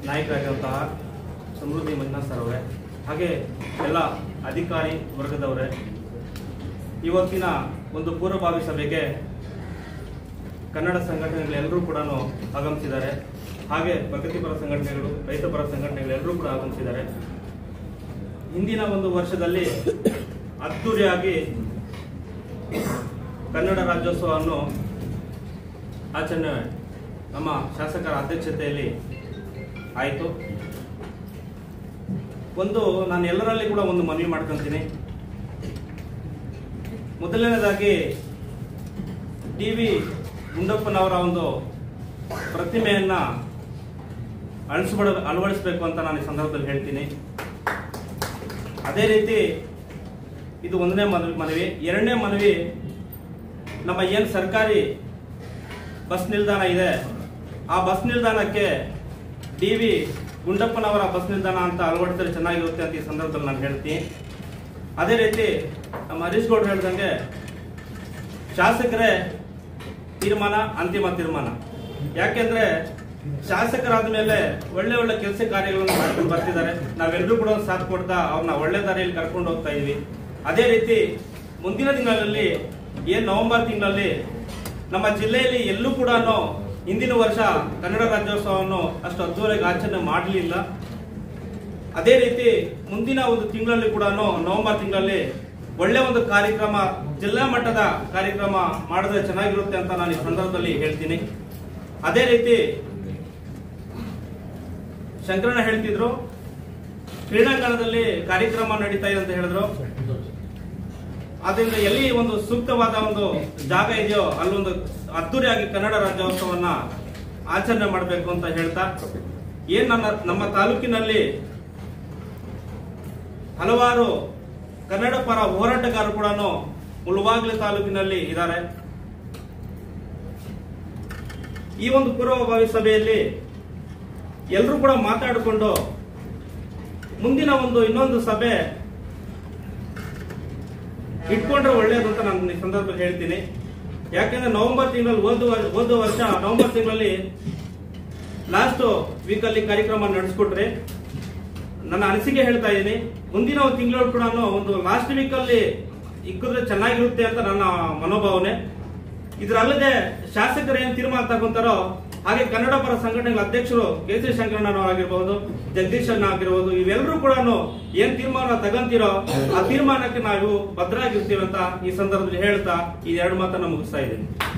ನಾಯಕರಾಗಿರುವಂತಹ ಸಮೃದ್ಧಿ Manjunath sir ಅವರೇ ಹಾಗೆ ಎಲ್ಲ ಅಧಿಕಾರಿ ವರ್ಗದವರೇ ಇವತ್ತಿನ ಒಂದು ಪೂರ್ವಭಾವಿ ಸಭೆಗೆ ಕನ್ನಡ ಸಂಘಟನೆಗಳೆಲ್ಲರೂ ಕೂಡ ಆಗಮಿಸಿದ್ದಾರೆ ಹಾಗೆ ಪ್ರಗತಿಪರ ಸಂಘಟನೆಗಳು ರೈತಪರ ಸಂಘಟನೆಗಳೆಲ್ಲರೂ ಕೂಡ ಆಗಮಿಸಿದ್ದಾರೆ ಹಿಂದಿನ ಒಂದು ವರ್ಷದಲ್ಲಿ ಅದ್ದೂರಿಯಾಗಿ ಕನ್ನಡ ರಾಜ್ಯೋತ್ಸವವನ್ನು ಆಚರಣೆ ನಮ್ಮ ಶಾಸಕರ ಅಧ್ಯಕ್ಷತೆಯಲ್ಲಿ ಆಯಿತು ಒಂದು ನಾನು ಎಲ್ಲರಲ್ಲಿ ಕೂಡ ಒಂದು ಮನವಿ ಮಾಡ್ಕೊಂತೀನಿ ಮೊದಲನೇದಾಗಿ ಟಿ ವಿ ಗುಂಡಪ್ಪನವರ ಒಂದು ಪ್ರತಿಮೆಯನ್ನ ಅಳಿಸ್ಬಿಡ ಅಳವಡಿಸಬೇಕು ಅಂತ ನಾನು ಈ ಸಂದರ್ಭದಲ್ಲಿ ಹೇಳ್ತೀನಿ ಅದೇ ರೀತಿ ಇದು ಒಂದನೇ ಮನವಿ ಮನವಿ ಎರಡನೇ ಮನವಿ ನಮ್ಮ ಏನು ಸರ್ಕಾರಿ ಬಸ್ ನಿಲ್ದಾಣ ಇದೆ ಆ ಬಸ್ ನಿಲ್ದಾಣಕ್ಕೆ ಡಿ ವಿ ಗುಂಡಪ್ಪನವರ ಬಸ್ ನಿಲ್ದಾಣ ಅಂತ ಅಳವಡಿಸಿದ್ರೆ ಚೆನ್ನಾಗಿರುತ್ತೆ ಅಂತ ಈ ಸಂದರ್ಭದಲ್ಲಿ ನಾನು ಹೇಳ್ತೀನಿ ಅದೇ ರೀತಿ ನಮ್ಮ ಹರೀಶ್ ಗೌಡ್ರು ಹೇಳ್ದಂಗೆ ಶಾಸಕರೇ ತೀರ್ಮಾನ ಅಂತಿಮ ತೀರ್ಮಾನ ಯಾಕೆಂದ್ರೆ ಶಾಸಕರಾದ ಮೇಲೆ ಒಳ್ಳೆ ಒಳ್ಳೆ ಕೆಲಸ ಕಾರ್ಯಗಳನ್ನು ಮಾಡ್ಕೊಂಡು ಬರ್ತಿದ್ದಾರೆ ನಾವೆಲ್ಲರೂ ಕೂಡ ಒಂದು ಸಾಥ್ ಕೊಡ್ತಾ ಅವ್ರನ್ನ ಒಳ್ಳೆ ದಾರಿಯಲ್ಲಿ ಕರ್ಕೊಂಡು ಹೋಗ್ತಾ ಇದೀವಿ ಅದೇ ರೀತಿ ಮುಂದಿನ ದಿನಗಳಲ್ಲಿ ಏನ್ ನವೆಂಬರ್ ತಿಂಗಳಲ್ಲಿ ನಮ್ಮ ಜಿಲ್ಲೆಯಲ್ಲಿ ಎಲ್ಲೂ ಕೂಡ ಹಿಂದಿನ ವರ್ಷ ಕನ್ನಡ ರಾಜ್ಯೋತ್ಸವವನ್ನು ಅಷ್ಟು ಅದ್ದೂರಿಯಾಗಿ ಆಚರಣೆ ಮಾಡಲಿಲ್ಲ ಅದೇ ರೀತಿ ಮುಂದಿನ ಒಂದು ತಿಂಗಳಲ್ಲಿ ಕೂಡ ನವೆಂಬರ್ ತಿಂಗಳಲ್ಲಿ ಒಳ್ಳೆ ಒಂದು ಕಾರ್ಯಕ್ರಮ ಜಿಲ್ಲಾ ಮಟ್ಟದ ಕಾರ್ಯಕ್ರಮ ಮಾಡಿದ್ರೆ ಚೆನ್ನಾಗಿರುತ್ತೆ ಅಂತ ನಾನು ಈ ಸಂದರ್ಭದಲ್ಲಿ ಹೇಳ್ತೀನಿ ಅದೇ ರೀತಿ ಶಂಕರಣ್ಣ ಹೇಳ್ತಿದ್ರು ಕ್ರೀಡಾಂಗಣದಲ್ಲಿ ಕಾರ್ಯಕ್ರಮ ನಡೀತಾ ಇದೆ ಅಂತ ಹೇಳಿದ್ರು ಅದರಿಂದ ಎಲ್ಲಿ ಒಂದು ಸೂಕ್ತವಾದ ಒಂದು ಜಾಗ ಇದೆಯೋ ಅಲ್ಲೊಂದು ಅದ್ದೂರಿಯಾಗಿ ಕನ್ನಡ ರಾಜ್ಯೋತ್ಸವನ್ನ ಆಚರಣೆ ಮಾಡಬೇಕು ಅಂತ ಹೇಳ್ತಾ ಏನ್ ನನ್ನ ನಮ್ಮ ತಾಲೂಕಿನಲ್ಲಿ ಹಲವಾರು ಕನ್ನಡ ಪರ ಹೋರಾಟಗಾರರು ಕೂಡ ಮುಳುವಾಗ್ಲೆ ತಾಲೂಕಿನಲ್ಲಿ ಇದ್ದಾರೆ ಈ ಒಂದು ಪೂರ್ವಭಾವಿ ಸಭೆಯಲ್ಲಿ ಎಲ್ಲರೂ ಕೂಡ ಮಾತಾಡಿಕೊಂಡು ಮುಂದಿನ ಒಂದು ಇನ್ನೊಂದು ಸಭೆ ಇಟ್ಕೊಂಡ್ರೆ ಒಳ್ಳೇದು ಅಂತ ನಾನು ಈ ಸಂದರ್ಭದಲ್ಲಿ ಹೇಳ್ತೀನಿ ಯಾಕೆಂದ್ರೆ ನವೆಂಬರ್ ತಿಂಗಳಲ್ಲಿ ಒಂದು ವರ್- ಒಂದು ವರ್ಷ ನವೆಂಬರ್ ತಿಂಗಳಲ್ಲಿ ಲಾಸ್ಟ್ ವೀಕ್ ಅಲ್ಲಿ ಕಾರ್ಯಕ್ರಮ ನಡೆಸ್ಕೊಟ್ರಿ ನನ್ನ ಅನಿಸಿಕೆ ಹೇಳ್ತಾ ಇದ್ದೀನಿ ಮುಂದಿನ ಒಂದು ತಿಂಗಳು ಕೂಡ ಒಂದು ಲಾಸ್ಟ್ ವೀಕ್ ಅಲ್ಲಿ ಇಕ್ಕಿದ್ರೆ ಚೆನ್ನಾಗಿರುತ್ತೆ ಅಂತ ನನ್ನ ಮನೋಭಾವನೆ ಇದರಲ್ಲದೆ ಶಾಸಕರು ಏನ್ ತೀರ್ಮಾನ ತಗೊಂತಾರೋ ಹಾಗೆ ಕನ್ನಡ ಪರ ಸಂಘಟನೆಗಳ ಅಧ್ಯಕ್ಷರು ಕೆ ಸಿ ಶಂಕರಣ್ಣನವರಾಗಿರ್ಬಹುದು ಜಗದೀಶ್ ಅಣ್ಣ ಆಗಿರ್ಬೋದು ಇವೆಲ್ಲರೂ ಕೂಡ ಏನ್ ತೀರ್ಮಾನ ತಗಂತೀರೋ ಆ ತೀರ್ಮಾನಕ್ಕೆ ನಾವು ಭದ್ರಾಗಿರ್ತೀವಿ ಅಂತ ಈ ಸಂದರ್ಭದಲ್ಲಿ ಹೇಳ್ತಾ ಈ ಎರಡು ಮಾತನ್ನ ಮುಗಿಸ್ತಾ ಇದ್ದೀನಿ